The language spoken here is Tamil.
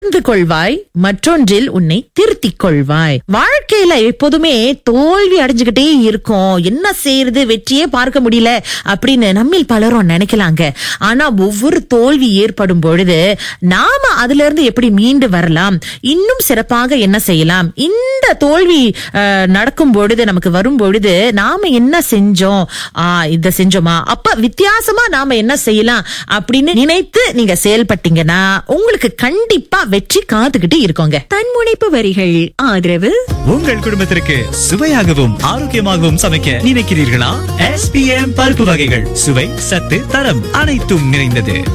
உணர்ந்து கொள்வாய் மற்றொன்றில் உன்னை திருத்திக் கொள்வாய் வாழ்க்கையில எப்போதுமே தோல்வி அடைஞ்சுகிட்டே இருக்கும் என்ன செய்யறது வெற்றியே பார்க்க முடியல அப்படின்னு நம்மில் பலரும் நினைக்கலாங்க ஆனா ஒவ்வொரு தோல்வி ஏற்படும் பொழுது நாம அதுல இருந்து எப்படி மீண்டு வரலாம் இன்னும் சிறப்பாக என்ன செய்யலாம் இந்த தோல்வி அஹ், நடக்கும் பொழுது நமக்கு வரும் பொழுது நாம என்ன செஞ்சோம் ஆ இத செஞ்சோமா அப்ப வித்தியாசமா நாம என்ன செய்யலாம் அப்படின்னு நினைத்து நீங்க செயல்பட்டீங்கன்னா உங்களுக்கு கண்டிப்பா வெற்றி காத்துக்கிட்டு இருக்கோங்க தன்முனைப்பு வரிகள் ஆதரவு உங்கள் குடும்பத்திற்கு சுவையாகவும் ஆரோக்கியமாகவும் சமைக்க நினைக்கிறீர்களா எஸ்பிஎம் பருப்பு வகைகள் சுவை சத்து தரம் அனைத்தும் நிறைந்தது